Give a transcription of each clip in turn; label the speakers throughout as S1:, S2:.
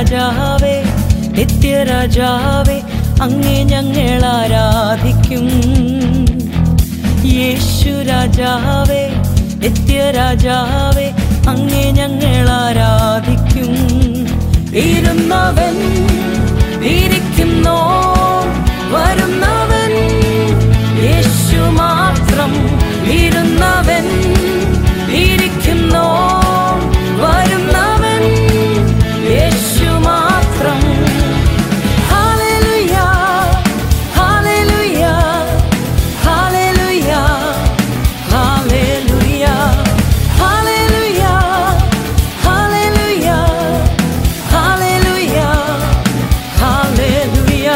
S1: രാജാവേ നിത്യരാജാവേ അങ്ങേ ഞങ്ങൾ ആരാധിക്കും യേശു രാജാവേ നിത്യരാജാവേ അങ്ങേ ഞങ്ങൾ ആരാധിക്കും ഇരുന്നവൻ ഇരിക്കുന്നോ വരുന്നവൻ യേശു മാത്രം ഇരുന്നവൻ ഇരിക്കുന്നോ വരുന്നവൻ യേശു മാത്രം ഹല്ലേലൂയ ഹല്ലേലൂയ ഹല്ലേലൂയ ഹല്ലേലൂയ ഹല്ലേലൂയ ഹല്ലേലൂയ ഹല്ലേലൂയ ഹല്ലേലൂയ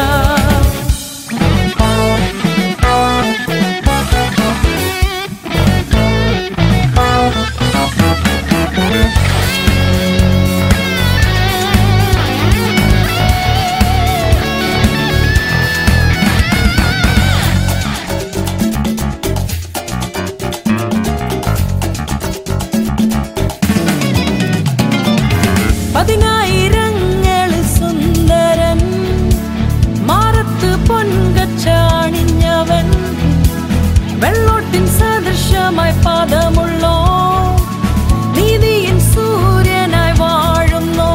S1: പതിനായിരങ്ങളിൽ സുന്ദരൻ മാറത്ത് പൊൻകച്ചാണിഞ്ഞവൻ വെള്ളോട്ടിൻ സദൃശമായി പാദമുള്ളോ നീതിയിൻ സൂര്യനായി വാഴുന്നോ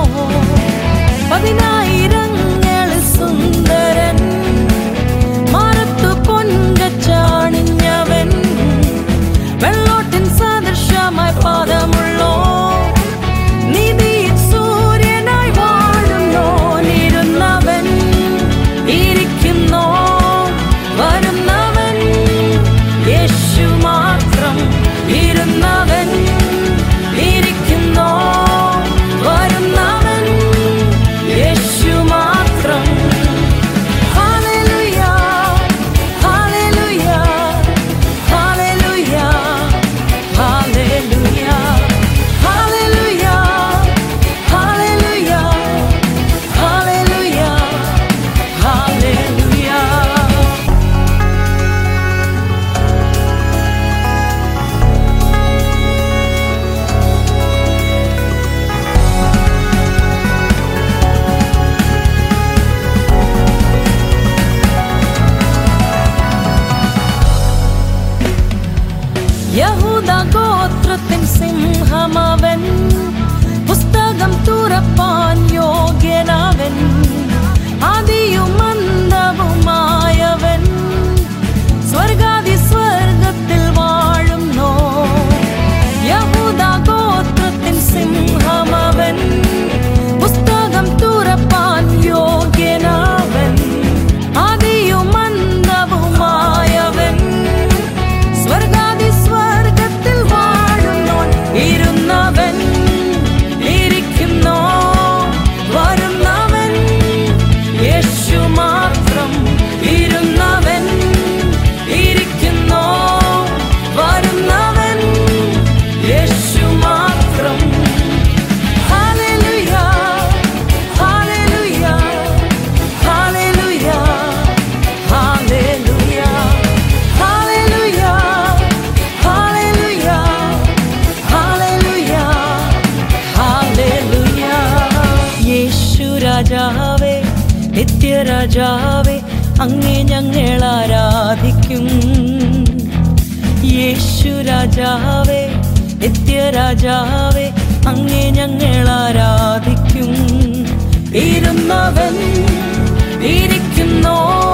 S1: പതിനായിരങ്ങളിൽ സുന്ദരൻ മാറത്ത് പൊൻകച്ചാണിഞ്ഞവൻ വെള്ളോട്ടിൻ സദൃശമായി പാദമുള്ളോ നീതിയിൻ സൂര്യനായി വാഴുന്നോ ഇരുന്നവൻ ഇരിക്കുന്നോ വരുന്നവൻ യേശു മാത്രം ഇരുന്നവൻ ഇരിക്കുന്നോ വരുന്നവൻ യേശു മാത്രം ഹല്ലേലൂയ ഹല്ലേലൂയ ഹല്ലേലൂയ ഹല്ലേലൂയ ഹല്ലേലൂയ ഹല്ലേലൂയ ഹല്ലേലൂയ ഹല്ലേലൂയ യഹൂദ ഗോത്രത്തിൻ സിംഹമവൻ പുസ്തകം തുറപ്പാൻ യോഗ്യനവൻ ആദിയും അന്തവുമായവൻ സ്വർഗാദി സ്വർഗത്തിൽ വാഴുന്നോ യഹൂദ ഗോത്രത്തിൻ സിംഹമവൻ പുസ്തകം തുറപ്പാൻ യോഗ്യനവൻ ആദിയും അന്തവുമായവൻ സ്വർഗാദി സ്വർഗത്തിൽ വാഴുന്നോൻ ഇരുന്നവൻ ഇരിക്കുന്നോ വരുന്നവൻ യേശു മാത്രം ഇരുന്നവൻ ഇരിക്കുന്നോ വരുന്നവൻ യേശു മാത്രം ഹല്ലേലൂയ ഹല്ലേലൂയ ഹല്ലേലൂയ ഹല്ലേലൂയ ഹല്ലേലൂയ ഹല്ലേലൂയ ഹല്ലേലൂയ ഹല്ലേലൂയ യേശു രാജാവേ നിത്യരാജാവേ അങ്ങേ ഞങ്ങൾ ആരാധിക്കും യേശു രാജാവേ നിത്യരാജാവേ അങ്ങേ ഞങ്ങൾ ആരാധിക്കും ഇരുന്നവൻ ഇരിക്കുന്നോ